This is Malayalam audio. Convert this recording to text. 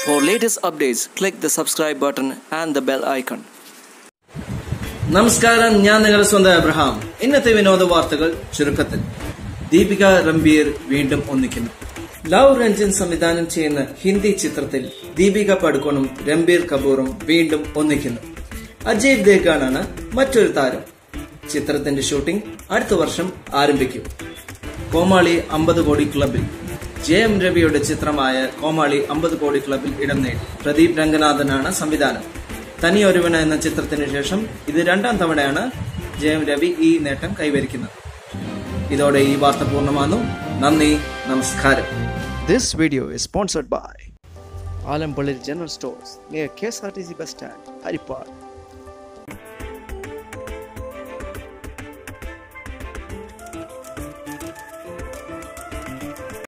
For latest updates, click the subscribe button and the bell icon. നമസ്കാരം ഞാൻ നിങ്ങളുടെ സ്വന്തം അബ്രഹാം ഇന്നത്തെ വിനോദ വാർത്തകൾ ചുരുക്കത്തിൽ ദീപിക രംബീർ വീണ്ടും ഒന്നിക്കുന്നു ലവ് രഞ്ജൻ സംവിധാനം ചെയ്യുന്ന ഹിന്ദി ചിത്രത്തിൽ ദീപിക പടുക്കോണും രംബീർ കപൂറും വീണ്ടും ഒന്നിക്കുന്നു അജയ് ദേഗാനാണ് മറ്റൊരു താരം ചിത്രത്തിന്റെ ഷൂട്ടിംഗ് അടുത്ത വർഷം ആരംഭിക്കും കോമാളി അമ്പത് കോടി ക്ലബിൽ ജെ എം രവിയുടെ ചിത്രമായ കോമാളി അമ്പത് കോടി ക്ലബിൽ ഇടം നേടി പ്രദീപ് രംഗനാഥനാണ് സംവിധാനം തനിയൊരുവന എന്ന ചിത്രത്തിന് ശേഷം ഇത് രണ്ടാം തവണയാണ് ജെ എം രവി ഈ നേട്ടം കൈവരിക്കുന്നത് ഇതോടെ ഈ വാർത്ത പൂർണ്ണമാകുന്നു നന്ദി നമസ്കാരം This video is sponsored by Alam General Stores near KSRTC bus stand, Haripar.